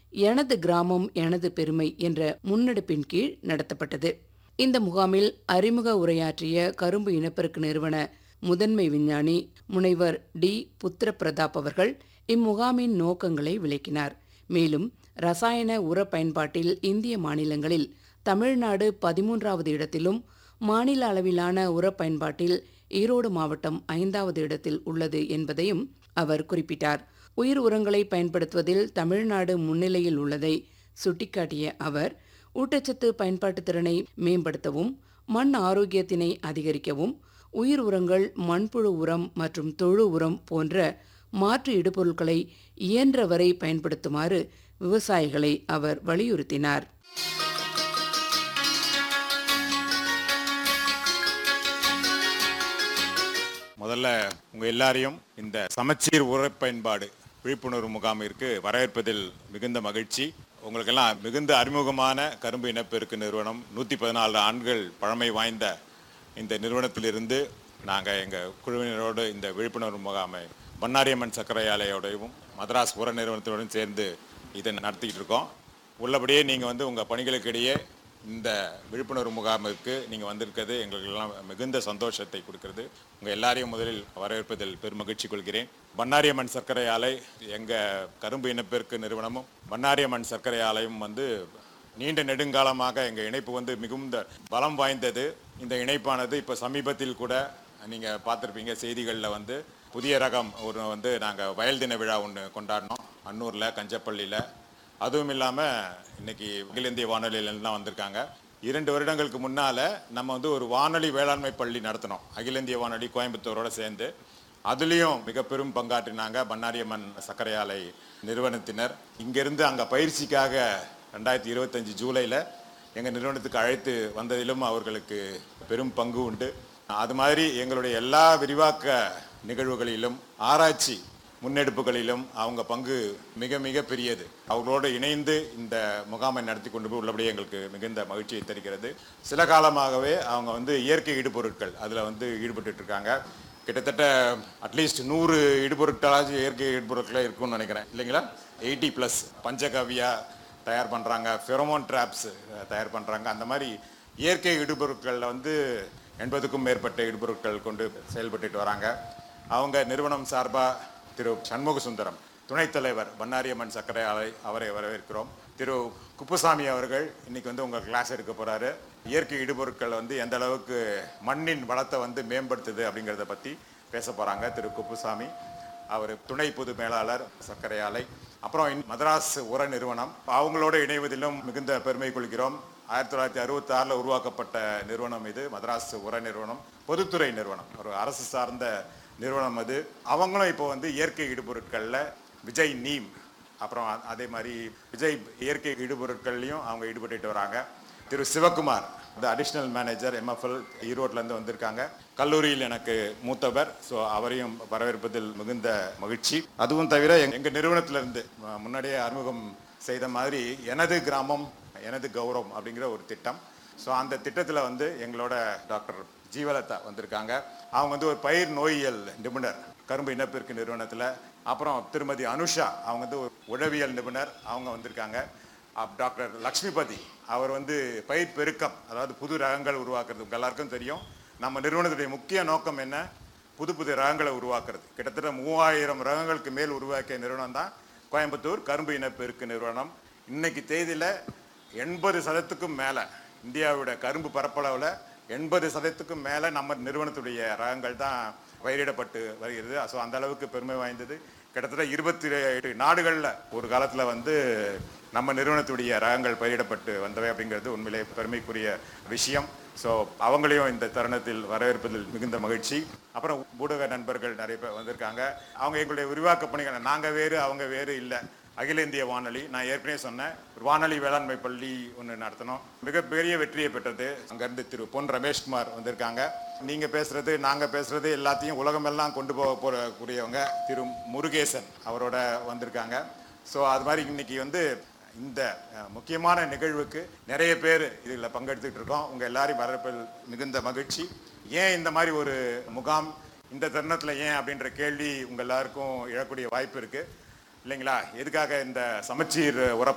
எனது கிராமம் எனது பெருமை என்ற முன்னெடுப்பின் கீழ் நடத்தப்பட்டது இந்த முகாமில் அறிமுக உரையாற்றிய கரும்பு இனப்பெருக்கு நிறுவன முதன்மை விஞ்ஞானி முனைவர் டி புத்திர பிரதாப் அவர்கள் இம்முகாமின் நோக்கங்களை விளக்கினார் மேலும் ரசாயன உர பயன்பாட்டில் இந்திய மாநிலங்களில் தமிழ்நாடு பதிமூன்றாவது இடத்திலும் மாநில அளவிலான உர பயன்பாட்டில் ஈரோடு மாவட்டம் ஐந்தாவது இடத்தில் உள்ளது என்பதையும் அவர் குறிப்பிட்டார் உயிர் உரங்களை பயன்படுத்துவதில் தமிழ்நாடு முன்னிலையில் உள்ளதை சுட்டிக்காட்டிய அவர் ஊட்டச்சத்து பயன்பாட்டு திறனை மேம்படுத்தவும் மண் ஆரோக்கியத்தினை அதிகரிக்கவும் உயிர் உரங்கள் மண்புழு உரம் மற்றும் தொழு உரம் போன்ற மாற்று இடுபொருட்களை இயன்றவரை பயன்படுத்துமாறு விவசாயிகளை அவர் வலியுறுத்தினார் முதல்ல உங்க எல்லாரையும் இந்த சமச்சீர் உர பயன்பாடு விழிப்புணர்வு முகாமிற்கு வரவேற்பதில் மிகுந்த மகிழ்ச்சி உங்களுக்கெல்லாம் மிகுந்த அறிமுகமான கரும்பு இனப்பெருக்கு நிறுவனம் நூற்றி பதினாலு ஆண்டுகள் பழமை வாய்ந்த இந்த நிறுவனத்திலிருந்து நாங்கள் எங்கள் குழுவினரோடு இந்த விழிப்புணர்வு முகாமை பண்ணாரியம்மன் சர்க்கரை ஆலையோடையும் மதராஸ் உர நிறுவனத்தோடும் சேர்ந்து இதை நடத்திக்கிட்டு இருக்கோம் உள்ளபடியே நீங்கள் வந்து உங்கள் பணிகளுக்கிடையே இந்த விழிப்புணர்வு முகாமிற்கு நீங்கள் வந்திருக்கிறது எங்களுக்கு எல்லாம் மிகுந்த சந்தோஷத்தை கொடுக்கிறது உங்கள் எல்லாரையும் முதலில் வரவேற்பதில் பெருமகிழ்ச்சி கொள்கிறேன் பண்ணாரியம்மன் சர்க்கரை ஆலை எங்கள் கரும்பு இனப்பெருக்கு நிறுவனமும் பண்ணாரியம்மன் சர்க்கரை ஆலையும் வந்து நீண்ட நெடுங்காலமாக எங்கள் இணைப்பு வந்து மிகுந்த பலம் வாய்ந்தது இந்த இணைப்பானது இப்போ சமீபத்தில் கூட நீங்கள் பார்த்துருப்பீங்க செய்திகளில் வந்து புதிய ரகம் ஒரு வந்து நாங்கள் வயல் தின விழா ஒன்று கொண்டாடினோம் அன்னூரில் கஞ்சப்பள்ளியில் அதுவும் இல்லாமல் இன்னைக்கு அகில இந்திய வானொலியிலாம் வந்திருக்காங்க இரண்டு வருடங்களுக்கு முன்னால் நம்ம வந்து ஒரு வானொலி வேளாண்மை பள்ளி நடத்தினோம் அகில இந்திய வானொலி கோயம்புத்தூரோட சேர்ந்து அதுலேயும் மிக பெரும் பங்காற்றினாங்க பண்ணாரியம்மன் சர்க்கரை ஆலை நிறுவனத்தினர் இங்கேருந்து அங்கே பயிற்சிக்காக ரெண்டாயிரத்தி இருபத்தஞ்சி ஜூலையில் எங்கள் நிறுவனத்துக்கு அழைத்து வந்ததிலும் அவர்களுக்கு பெரும் பங்கு உண்டு அது மாதிரி எங்களுடைய எல்லா விரிவாக்க நிகழ்வுகளிலும் ஆராய்ச்சி முன்னெடுப்புகளிலும் அவங்க பங்கு மிக மிக பெரியது அவர்களோடு இணைந்து இந்த முகாமை நடத்தி கொண்டு போய் உள்ளபடியே எங்களுக்கு மிகுந்த மகிழ்ச்சியை தருகிறது சில காலமாகவே அவங்க வந்து இயற்கை இடுபொருட்கள் அதில் வந்து ஈடுபட்டு இருக்காங்க கிட்டத்தட்ட அட்லீஸ்ட் நூறு இடுபொருட்களாச்சும் இயற்கை இடுபொருட்களே இருக்கும்னு நினைக்கிறேன் இல்லைங்களா எயிட்டி ப்ளஸ் பஞ்சகவியா தயார் பண்ணுறாங்க ஃபெரோமோன் ட்ராப்ஸ் தயார் பண்ணுறாங்க அந்த மாதிரி இயற்கை இடுபொருட்களில் வந்து எண்பதுக்கும் மேற்பட்ட இடுபொருட்கள் கொண்டு செயல்பட்டுட்டு வராங்க அவங்க நிறுவனம் சார்பாக திரு சண்முக சுந்தரம் துணைத் தலைவர் பண்ணாரியம்மன் சர்க்கரை ஆலை அவரை வரவேற்கிறோம் திரு குப்புசாமி அவர்கள் இன்னைக்கு வந்து உங்கள் கிளாஸ் எடுக்க போறாரு இயற்கை இடுபொருட்கள் வந்து எந்த அளவுக்கு மண்ணின் வளத்தை வந்து மேம்படுத்துது அப்படிங்கிறத பற்றி பேச போறாங்க திரு குப்புசாமி அவர் துணை பொது மேலாளர் சர்க்கரை ஆலை அப்புறம் இன் மதராஸ் உர நிறுவனம் அவங்களோட இணைவதிலும் மிகுந்த பெருமை கொள்கிறோம் ஆயிரத்தி தொள்ளாயிரத்தி அறுபத்தி ஆறில் உருவாக்கப்பட்ட நிறுவனம் இது மதராஸ் உர நிறுவனம் பொதுத்துறை நிறுவனம் ஒரு அரசு சார்ந்த நிறுவனம் அது அவங்களும் இப்போ வந்து இயற்கை இடுபொருட்களில் விஜய் நீம் அப்புறம் அ- அதே மாதிரி விஜய் இயற்கை இடுபொருட்கள்லையும் அவங்க ஈடுபட்டுட்டு வராங்க திரு சிவகுமார் இந்த அடிஷ்னல் மேனேஜர் எம்எஃப்எல் ஈரோட்லேருந்து வந்திருக்காங்க கல்லூரியில் எனக்கு மூத்தவர் ஸோ அவரையும் வரவேற்பதில் மிகுந்த மகிழ்ச்சி அதுவும் தவிர எங்க- எங்க நிறுவனத்திலிருந்து ம- முன்னாடியே அறிமுகம் செய்த மாதிரி எனது கிராமம் எனது கௌரவம் அப்படிங்கிற ஒரு திட்டம் ஸோ அந்த திட்டத்தில் வந்து எங்களோட டாக்டர் ஜீவலதா வந்திருக்காங்க அவங்க வந்து ஒரு பயிர் நோயியல் நிபுணர் கரும்பு இனப்பெருக்கு நிறுவனத்தில் அப்புறம் திருமதி அனுஷா அவங்க வந்து ஒரு உழவியல் நிபுணர் அவங்க வந்திருக்காங்க அப் டாக்டர் லக்ஷ்மிபதி அவர் வந்து பயிர் பெருக்கம் அதாவது புது ரகங்கள் உருவாக்குறது உங்க எல்லாருக்கும் தெரியும் நம்ம நிறுவனத்துடைய முக்கிய நோக்கம் என்ன புது புது ரகங்களை உருவாக்குறது கிட்டத்தட்ட மூவாயிரம் ரகங்களுக்கு மேல் உருவாக்கிய நிறுவனம் தான் கோயம்புத்தூர் கரும்பு இனப்பெருக்கு நிறுவனம் இன்னைக்கு தேதியில் எண்பது சதத்துக்கும் மேலே இந்தியாவோட கரும்பு பரப்பளவில் எண்பது சதத்துக்கும் மேலே நம்ம நிறுவனத்துடைய ரகங்கள் தான் பயிரிடப்பட்டு வருகிறது ஸோ அந்த அளவுக்கு பெருமை வாய்ந்தது கிட்டத்தட்ட இருபத்தி எட்டு நாடுகளில் ஒரு காலத்தில் வந்து நம்ம நிறுவனத்துடைய ரகங்கள் பயிரிடப்பட்டு வந்தவை அப்படிங்கிறது உண்மையிலே பெருமைக்குரிய விஷயம் ஸோ அவங்களையும் இந்த தருணத்தில் வரவேற்பதில் மிகுந்த மகிழ்ச்சி அப்புறம் ஊடக நண்பர்கள் நிறைய பேர் வந்திருக்காங்க அவங்க எங்களுடைய விரிவாக்க பணிகளை நாங்கள் வேறு அவங்க வேறு இல்லை அகில இந்திய வானொலி நான் ஏற்கனவே சொன்னேன் ஒரு வானொலி வேளாண்மை பள்ளி ஒன்று நடத்தினோம் மிகப்பெரிய வெற்றியை பெற்றது அங்கேருந்து திரு பொன் ரமேஷ்குமார் வந்திருக்காங்க நீங்கள் பேசுறது நாங்கள் பேசுறது எல்லாத்தையும் உலகமெல்லாம் கொண்டு போக போகக்கூடியவங்க திரு முருகேசன் அவரோட வந்திருக்காங்க ஸோ அது மாதிரி இன்னைக்கு வந்து இந்த அஹ், முக்கியமான நிகழ்வுக்கு நிறைய பேர் இதில் பங்கெடுத்துட்டு இருக்கோம் உங்கள் எல்லாரையும் வரப்பதில் மிகுந்த மகிழ்ச்சி ஏன் இந்த மாதிரி ஒரு முகாம் இந்த தருணத்தில் ஏன் அப்படின்ற கேள்வி உங்கள் எல்லாருக்கும் எழக்கூடிய வாய்ப்பு இருக்குது இல்லைங்களா எதுக்காக இந்த சமச்சீர் உர